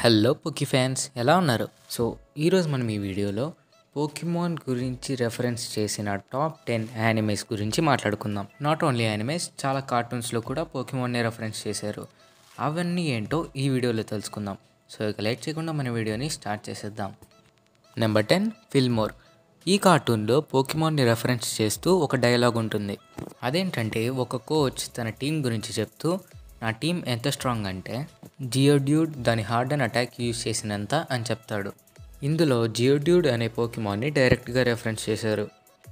Hello పోకీ fans ఎలా ఉన్నారు so ఈరోజు మనం ఈ వీడియోలో పోకిమాన్ గురించి రెఫరెన్స్ చేసిన టాప్ టెన్ యానిమేస్ గురించి మాట్లాడుకుందాం నాట్ ఓన్లీ యానిమేస్ చాలా కార్టూన్స్లో కూడా పోకిమాన్ని రెఫరెన్స్ చేశారు అవన్నీ ఏంటో ఈ వీడియోలో తెలుసుకుందాం సో ఇక లేట్ చేయకుండా మన వీడియోని స్టార్ట్ చేసేద్దాం నెంబర్ టెన్ ఫిల్మోర్ ఈ కార్టూన్లో పోకిమాన్ని రెఫరెన్స్ చేస్తూ ఒక డైలాగ్ ఉంటుంది అదేంటంటే ఒక కోచ్ తన టీం గురించి చెప్తూ నా టీం ఎంత స్ట్రాంగ్ అంటే జియోడ్యూడ్ దాని హార్డ్ అండ్ అటాక్ యూజ్ చేసినంత అని చెప్తాడు ఇందులో జియోడ్యూడ్ అనే పోకిమాన్ని డైరెక్ట్గా రెఫరెన్స్ చేశారు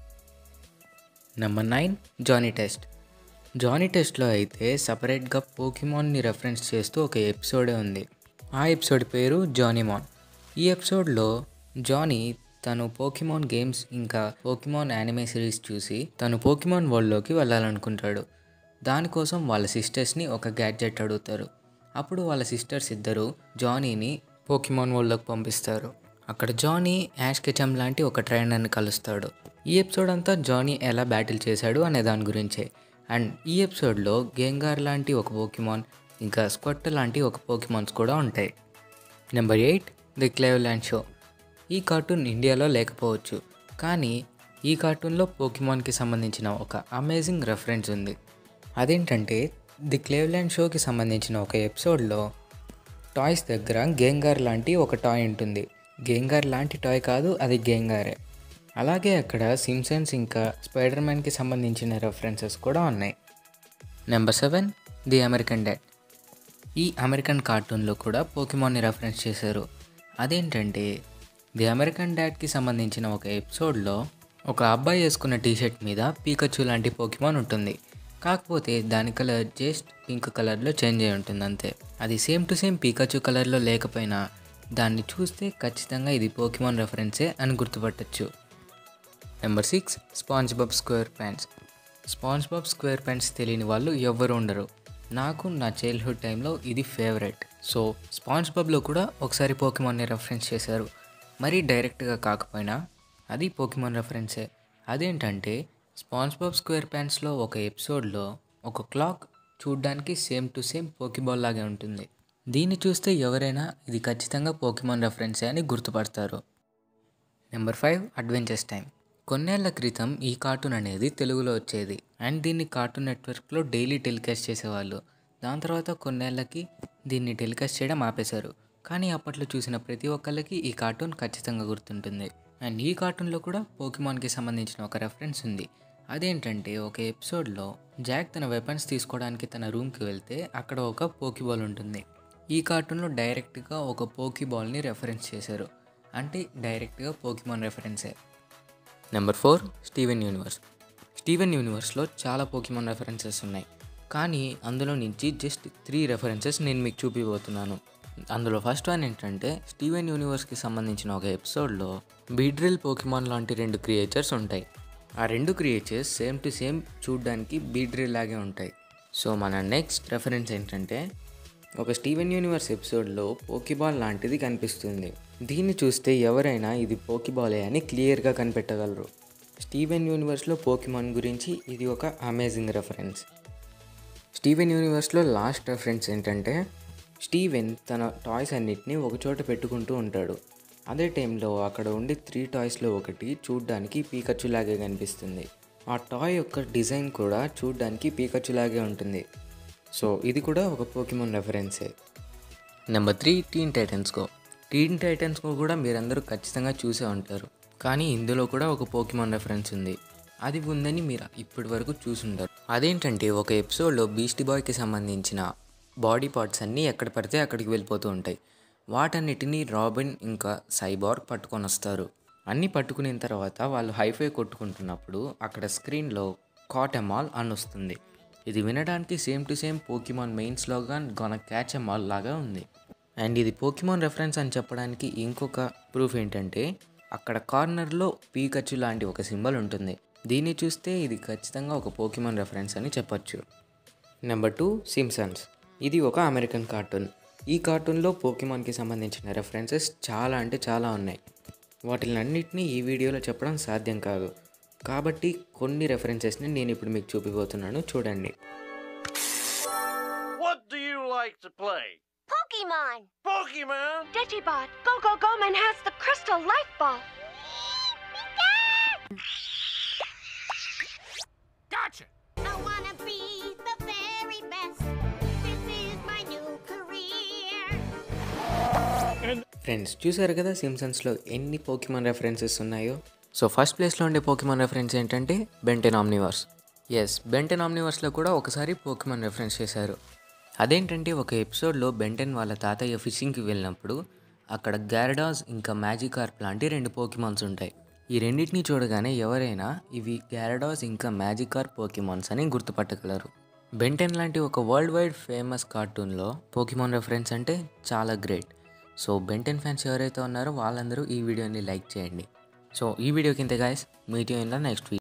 number nine Johnny Test Johnny టెస్ట్లో అయితే సపరేట్గా పోకిమాన్ని రెఫరెన్స్ చేస్తూ ఒక ఎపిసోడే ఉంది ఆ ఎపిసోడ్ పేరు జానీమాన్ ఈ ఎపిసోడ్లో జానీ తను పోకిమాన్ గేమ్స్ ఇంకా పోకిమాన్ యానిమే సిరీస్ చూసి తను పోకిమాన్ వరల్డ్లోకి వెళ్ళాలనుకుంటాడు దానికోసం వాళ్ళ సిస్టర్స్ని ఒక గ్యాడ్జెట్ అడుగుతారు అప్పుడు వాళ్ళ సిస్టర్స్ ఇద్దరు జానీని పోకిమాన్ వరల్డ్లోకి పంపిస్తారు అక్కడ జానీ యాష్ కెచమ్ లాంటి ఒక ట్రైనర్ని కలుస్తాడు ఈ ఎపిసోడ్ అంతా జానీ ఎలా బ్యాటిల్ చేశాడు అనే దాని గురించే అండ్ ఈ ఎపిసోడ్లో గేంగార్ లాంటి ఒక పోకిమాన్ ఇంకా స్క్వట్ లాంటి ఒక పోకిమాన్స్ కూడా ఉంటాయి number eight the Cleveland show ఈ కార్టూన్ ఇండియాలో లేకపోవచ్చు కానీ ఈ కార్టూన్లో పోకిమాన్కి సంబంధించిన ఒక అమేజింగ్ రెఫరెన్స్ ఉంది అదేంటంటే ది క్లేవ్లాండ్ షోకి సంబంధించిన ఒక ఎపిసోడ్లో టాయ్స్ దగ్గర గేంగార్ లాంటి ఒక టాయ్ ఉంటుంది గేంగార్ లాంటి టాయ్ కాదు అది గేంగారే అలాగే అక్కడ సిమ్సన్స్ ఇంకా స్పైడర్ మ్యాన్కి సంబంధించిన రెఫరెన్సెస్ కూడా ఉన్నాయి number seven the American dad ఈ అమెరికన్ కార్టూన్లో కూడా పోకిమాన్ని రెఫరెన్స్ చేశారు అదేంటంటే ది అమెరికన్ డాడ్కి సంబంధించిన ఒక ఎపిసోడ్లో ఒక అబ్బాయి వేసుకున్న టీషర్ట్ మీద పీకచ్చు లాంటి పోకిమాన్ ఉంటుంది కాకపోతే దాని కలర్ జస్ట్ పింక్ కలర్లో చేంజ్ అయి ఉంటుంది అంతే అది సేమ్ టు సేమ్ పీకచ్చు కలర్లో లేకపోయినా దాన్ని చూస్తే ఖచ్చితంగా ఇది పోకిమాన్ రెఫరెన్సే అని గుర్తుపట్టచ్చు number six SpongeBob SquarePants SpongeBob SquarePants తెలియని వాళ్ళు ఎవ్వరు ఉండరు నాకు నా చైల్డ్హుడ్ టైంలో ఇది ఫేవరెట్ సో స్పాంజ్ బాబ్లో కూడా ఒకసారి పోకిమాన్ని రెఫరెన్స్ చేశారు మరీ డైరెక్ట్గా కాకపోయినా అది పోకిమాన్ రెఫరెన్సే అదేంటంటే స్పాంజ్ బాబ్ స్క్వేర్ ప్యాంట్స్లో ఒక ఎపిసోడ్లో ఒక క్లాక్ చూడ్డానికి సేమ్ టు సేమ్ పోకిబాల్ లాగే ఉంటుంది దీన్ని చూస్తే ఎవరైనా ఇది ఖచ్చితంగా పోకిమాన్ రెఫరెన్సే అని గుర్తుపడతారు నెంబర్ ఫైవ్ అడ్వెంచర్స్ టైం కొన్నేళ్ల క్రితం ఈ కార్టూన్ అనేది తెలుగులో వచ్చేది అండ్ దీన్ని కార్టూన్ నెట్వర్క్లో డైలీ టెలికాస్ట్ చేసేవాళ్ళు దాని తర్వాత కొన్నేళ్లకి దీన్ని టెలికాస్ట్ చేయడం ఆపేశారు కానీ అప్పట్లో చూసిన ప్రతి ఒక్కళ్ళకి ఈ కార్టూన్ ఖచ్చితంగా గుర్తుంటుంది అండ్ ఈ కార్టూన్లో కూడా పోకిమాన్కి సంబంధించిన ఒక రెఫరెన్స్ ఉంది అదేంటంటే ఒక ఎపిసోడ్లో జాక్ తన వెపన్స్ తీసుకోవడానికి తన రూమ్కి వెళ్తే అక్కడ ఒక పోకీబాల్ ఉంటుంది ఈ కార్టూన్లో డైరెక్ట్గా ఒక పోకీబాల్ని రెఫరెన్స్ చేశారు అంటే డైరెక్ట్గా పోకిమాన్ రెఫరెన్సే number four Steven Universe Steven యూనివర్స్లో చాలా పోకిమాన్ రెఫరెన్సెస్ ఉన్నాయి కానీ అందులో నుంచి జస్ట్ త్రీ రెఫరెన్సెస్ నేను మీకు చూపిపోతున్నాను అందులో ఫస్ట్ వన్ ఏంటంటే స్టీవెన్ యూనివర్స్కి సంబంధించిన ఒక ఎపిసోడ్లో బీడ్రిల్ పోకిమాన్ లాంటి రెండు క్రియేచర్స్ ఉంటాయి ఆ రెండు క్రియేచర్స్ సేమ్ టు సేమ్ చూడ్డానికి బీడ్రిల్ లాగే ఉంటాయి సో మన నెక్స్ట్ రెఫరెన్స్ ఏంటంటే ఒక స్టీవెన్ యూనివర్స్ ఎపిసోడ్లో పోకీబాల్ లాంటిది కనిపిస్తుంది దీన్ని చూస్తే ఎవరైనా ఇది పోకీబాలే అని క్లియర్గా కనిపెట్టగలరు స్టీవెన్ యూనివర్స్లో పోకిమాన్ గురించి ఇది ఒక అమేజింగ్ రెఫరెన్స్ స్టీవెన్ యూనివర్స్లో లాస్ట్ రెఫరెన్స్ ఏంటంటే స్టీవెన్ తన టాయ్స్ అన్నిటిని ఒకచోట పెట్టుకుంటూ ఉంటాడు అదే టైంలో అక్కడ ఉండి త్రీ టాయ్స్లో ఒకటి చూడ్డానికి పీకచ్చులాగే కనిపిస్తుంది ఆ టాయ్ యొక్క డిజైన్ కూడా చూడ్డానికి పీకచ్చులాగే ఉంటుంది సో ఇది కూడా ఒక పోకిమాన్ రెఫరెన్సే number three teen Titans go teen Titans go కూడా మీరందరూ ఖచ్చితంగా చూసే ఉంటారు కానీ ఇందులో కూడా ఒక పోకిమాన్ రెఫరెన్స్ ఉంది అది ఉందని మీరు ఇప్పటి వరకు చూసుంటారు అదేంటంటే ఒక ఎపిసోడ్లో బీస్టీ బాయ్కి సంబంధించిన బాడీ పార్ట్స్ అన్నీ ఎక్కడ పడితే అక్కడికి వెళ్ళిపోతూ ఉంటాయి వాటన్నిటిని రాబిన్ ఇంకా సైబార్ పట్టుకొని వస్తారు అన్నీ పట్టుకున్న తర్వాత వాళ్ళు హైఫై కొట్టుకుంటున్నప్పుడు అక్కడ స్క్రీన్లో కాటెమాల్ అని వస్తుంది ఇది వినడానికి same to same Pokemon main slogan గొన catch a mall లాగా ఉంది అండ్ ఇది పోకిమాన్ రెఫరెన్స్ అని చెప్పడానికి ఇంకొక ప్రూఫ్ ఏంటంటే అక్కడ కార్నర్లో పీకచ్చు లాంటి ఒక సింబల్ ఉంటుంది దీన్ని చూస్తే ఇది ఖచ్చితంగా ఒక పోకిమాన్ రెఫరెన్స్ అని చెప్పొచ్చు నెంబర్ టూ సిమ్సన్స్ ఇది ఒక అమెరికన్ కార్టూన్ ఈ కార్టూన్లో పోకిమాన్కి సంబంధించిన రెఫరెన్సెస్ చాలా అంటే చాలా ఉన్నాయి వాటిలన్నింటినీ ఈ వీడియోలో చెప్పడం సాధ్యం కాదు కాబట్టి కొన్ని రెఫరెన్సెస్ని నేను ఇప్పుడు మీకు చూపిపోతున్నాను చూడండి What do you like to play? Pokemon! Pokemon. Pokemon? Digibot, Go Go Goman has the crystal life ball. Gotcha! I wanna be the very best. This is my new career. Friends చూసారు కదా సిమ్సన్స్లో ఎన్ని Pokemon references ఉన్నాయో so first ప్లేస్లో ఉండే Pokemon reference ఏంటంటే Ben ten Omniverse ఎస్ Ben ten ఆమ్నివర్స్లో కూడా ఒకసారి పోకిమాన్ రెఫరెన్స్ చేశారు అదేంటంటే ఒక ఎపిసోడ్లో బెంటెన్ వాళ్ళ తాతయ్య ఫిషింగ్కి వెళ్ళినప్పుడు అక్కడ గ్యారడాస్ ఇంకా మ్యాజికార్ప్ లాంటి రెండు పోకిమాన్స్ ఉంటాయి ఈ రెండింటిని చూడగానే ఎవరైనా ఇవి గ్యారడాస్ ఇంకా మ్యాజికార్ పోకిమాన్స్ అని గుర్తుపట్టగలరు బెంటెన్ లాంటి ఒక వరల్డ్ వైడ్ ఫేమస్ కార్టూన్లో పోకిమాన్ రెఫరెన్స్ అంటే చాలా గ్రేట్ సో బెంటెన్ ఫ్యాన్స్ ఎవరైతే ఉన్నారో వాళ్ళందరూ ఈ వీడియోని లైక్ చేయండి సో ఈ వీడియో కింద guys meet in the next week